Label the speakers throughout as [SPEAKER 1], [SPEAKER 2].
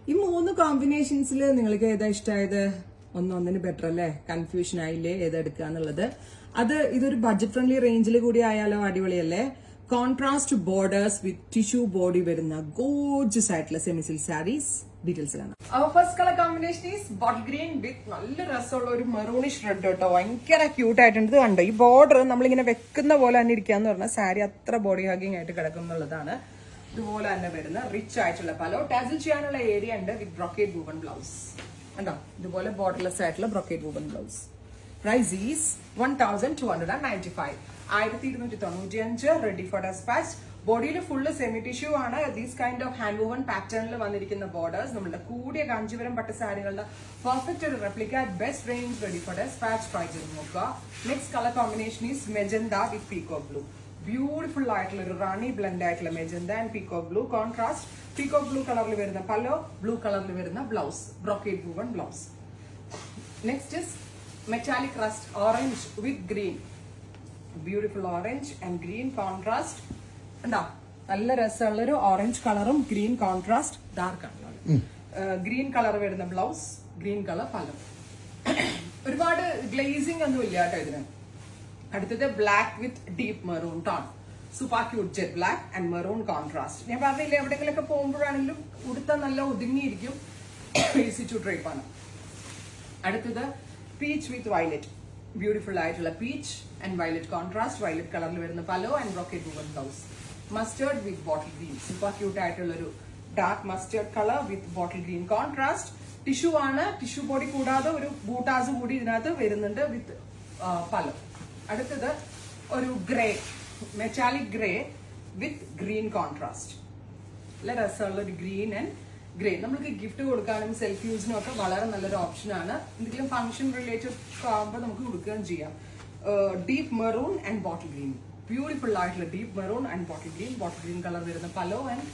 [SPEAKER 1] ഈ മൂന്ന് കോമ്പിനേഷൻസിൽ നിങ്ങൾക്ക് ഏതാ ഇഷ്ടമായത് ഒന്നൊന്നിന് ബെറ്റർ അല്ലേ കൺഫ്യൂഷൻ ആയില്ലേ ഏതാ എടുക്കുക എന്നുള്ളത് അത് ഇതൊരു ബഡ്ജറ്റ് ഫ്രണ്ട്ലി റേഞ്ചിൽ കൂടി ആയാലോ അടിപൊളിയല്ലേ contrast borders with tissue body വരുന്ന ഗോർജസ് ആയിട്ടുള്ള സെമിസിൽ സാരീസ് ഡീറ്റെയിൽസ് കാണാം first colour combination is bottle green with നല്ല രസമുള്ള ഒരു മെറൂണിഷ് റെഡ് കേട്ടോ ഭയങ്കര ക്യൂട്ട് ആയിട്ടുണ്ട് ഇത് കണ്ടോ ഈ ബോർഡർ നമ്മളിങ്ങനെ വെക്കുന്ന പോലെ തന്നെ ഇരിക്കാന്ന് പറഞ്ഞാൽ സാരി അത്ര ബോഡി ഹഗിങ് ആയിട്ട് കിടക്കും എന്നുള്ളതാണ് ഇതുപോലെ തന്നെ വരുന്ന റിച്ച് ആയിട്ടുള്ള പലോ ടാസിൽ ചെയ്യാനുള്ള ഏരിയ ഉണ്ട് വിത്ത് ബ്രൊക്കേറ്റ് വൂവൻ ബ്ലൗസ് കണ്ടോ ഇതുപോലെ ബോർഡർലെസ് ആയിട്ടുള്ള brocade woven blouse price is one thousand two hundred and ninety five ആയിരത്തി ഇരുന്നൂറ്റി തൊണ്ണൂറ്റി അഞ്ച് റെഡി ഫോർ ഡെസ്പാച്ച് ബോഡിയിൽ ഫുള്ള് സെമി ടിഷ്യൂ ആണ് these kind of hand woven പാറ്റേണിൽ വന്നിരിക്കുന്ന ബോർഡേഴ്സ് നമ്മുടെ കൂടിയ കാഞ്ചീപുരം പട്ട് സാരികളുടെ പെർഫെക്റ്റ് ഒരു replica at best range ready for despatch try ചെയ്ത് നോക്കുക next colour combination is magenta with peacock blue beautiful ആയിട്ടുള്ള ഒരു റാണി ബ്ലെൻഡ് ആയിട്ടുള്ള magenta and പീക്കോ blue contrast peacock blue കളറിൽ വരുന്ന പല്ലോ ബ്ലൂ കളറിൽ വരുന്ന blouse brocade woven blouse next is metallic rust orange with green beautiful orange and green contrast ഉണ്ടോ നല്ല രസമുള്ള ഒരു ഓറഞ്ച് കളറും ഗ്രീൻ കോൺട്രാസ്റ്റ് ഡാർക്ക് ആണ് ഗ്രീൻ കളർ വരുന്ന ബ്ലൗസ് ഗ്രീൻ കളർ പലം ഒരുപാട് ഗ്ലേസിംഗ് ഒന്നും ഇല്ല കേട്ടോ ഇതിന് അടുത്തത് black with deep maroon tone super cute jet black and maroon contrast ഞാൻ പറഞ്ഞില്ല എവിടെയെങ്കിലൊക്കെ പോകുമ്പോഴാണെങ്കിലും ഉടുത്ത നല്ല ഒതുങ്ങിയിരിക്കും ഈസി ടു ഡ്രൈപ്പ് ആണ് അടുത്തത് പീച്ച് വിത്ത് വയലറ്റ് ബ്യൂട്ടിഫുൾ ആയിട്ടുള്ള peach and violet contrast violet കളറിൽ വരുന്ന pallu and brocade woven blouse mustard with bottle green super cute ആയിട്ടുള്ള ഒരു dark mustard colour with bottle green contrast tissue ആണ് ടിഷ്യൂ ബോഡി കൂടാതെ ഒരു ബൂട്ടാസ് കൂടി ഇതിനകത്ത് വരുന്നുണ്ട് വിത്ത് പലോ അടുത്തത് ഒരു grey metallic grey with green contrast നല്ല രസമുള്ള ഒരു ഗ്രീൻ ആൻഡ് ഗ്രേ നമുക്ക് ഗിഫ്റ്റ് കൊടുക്കാനും സെൽഫ് യൂസിനും ഒക്കെ വളരെ നല്ലൊരു ഓപ്ഷനാണ് എന്തെങ്കിലും ഫംഗ്ഷൻ റിലേറ്റഡ് ആകുമ്പോൾ നമുക്ക് കൊടുക്കുകയും ചെയ്യാം deep maroon and bottle green beautiful ആയിട്ടുള്ള deep maroon and bottle green bottle green colour വരുന്ന pallu and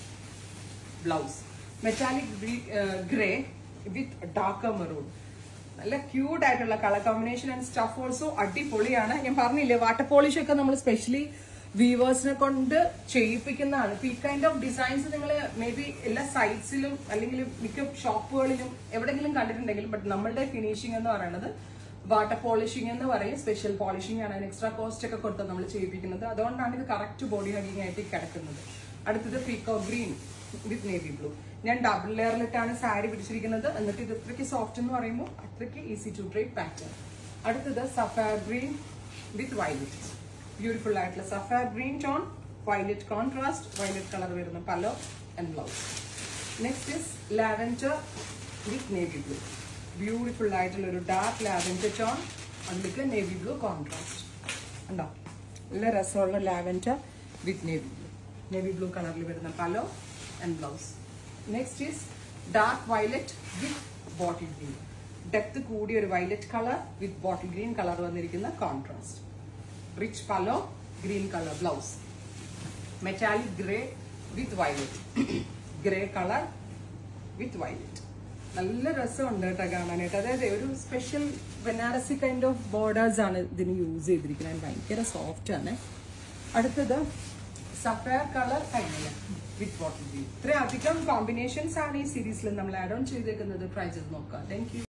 [SPEAKER 1] blouse metallic grey with darker maroon നല്ല ക്യൂട്ട് ആയിട്ടുള്ള colour combination and stuff also അടിപൊളിയാണ് ഞാൻ പറഞ്ഞില്ലേ വാട്ടർ പോളിഷ് ഒക്കെ നമ്മൾ സ്പെഷ്യലി വീവേഴ്സിനെ കൊണ്ട് ചെയ്യിപ്പിക്കുന്നതാണ് ഇപ്പൊ ഈ കൈൻഡ് ഓഫ് ഡിസൈൻസ് നിങ്ങൾ മേ ബി എല്ലാ സൈറ്റ്സിലും അല്ലെങ്കിൽ മിക്ക ഷോപ്പുകളിലും എവിടെയെങ്കിലും കണ്ടിട്ടുണ്ടെങ്കിലും ബട്ട് നമ്മളുടെ ഫിനിഷിംഗ് എന്ന് പറയുന്നത് വാട്ടർ പോളിഷിംഗ് എന്ന് പറയും സ്പെഷ്യൽ പോളിഷിംഗ് ആണ് അതിന് എക്സ്ട്രാ കോസ്റ്റ് ഒക്കെ കൊടുത്ത് നമ്മൾ ചെയ്യിപ്പിക്കുന്നത് അതുകൊണ്ടാണ് ഇത് കറക്റ്റ് ബോഡി ഹഗിങ് ആയിട്ട് കിടക്കുന്നത് അടുത്തത് peacock green with navy blue ഞാൻ ഡബിൾ ലെയറിലിട്ടാണ് സാരി പിടിച്ചിരിക്കുന്നത് എന്നിട്ട് ഇത് ഇത്രയ്ക്ക് സോഫ്റ്റ് എന്ന് പറയുമ്പോൾ അത്രയ്ക്ക് ഈസി ടു ഡ്രൈപ്പ് പാറ്റേൺ അടുത്തത് sapphire green with violet beautiful ആയിട്ടുള്ള sapphire green tone violet contrast violet colour വരുന്ന pallu and blouse next is lavender with navy blue beautiful ആയിട്ടുള്ള ഒരു ഡാർക്ക് ലാവൻഡർ ടോൺ അതിലേക്ക് നേവി ബ്ലൂ കോൺട്രാസ്റ്റ് ഉണ്ടോ നല്ല രസമുള്ള lavender with navy blue navy blue കളറിൽ വരുന്ന pallu and blouse next is dark violet with bottle green depth കൂടിയ ഒരു violet colour with bottle green colour വന്നിരിക്കുന്ന contrast rich പലോ green colour blouse metallic grey with violet grey colour with violet നല്ല രസമുണ്ട് കേട്ടോ കാണാനായിട്ട് അതായത് ഒരു special Banarasi kind of borders ആണ് ഇതിന് യൂസ് ചെയ്തിരിക്കുന്നത് ഭയങ്കര സോഫ്റ്റ് ആണ് അടുത്തത് സഫയർ കളർ കഴിഞ്ഞില്ല വിത്ത് ബോട്ടിൽ ഗ്രീൻ ഇത്രയധികം കോമ്പിനേഷൻസ് ആണ് ഈ സീരീസിൽ നമ്മൾ ആഡ് ഓൺ ചെയ്തേക്കുന്നത് ട്രൈ ചെയ്ത് നോക്കാം താങ്ക് യു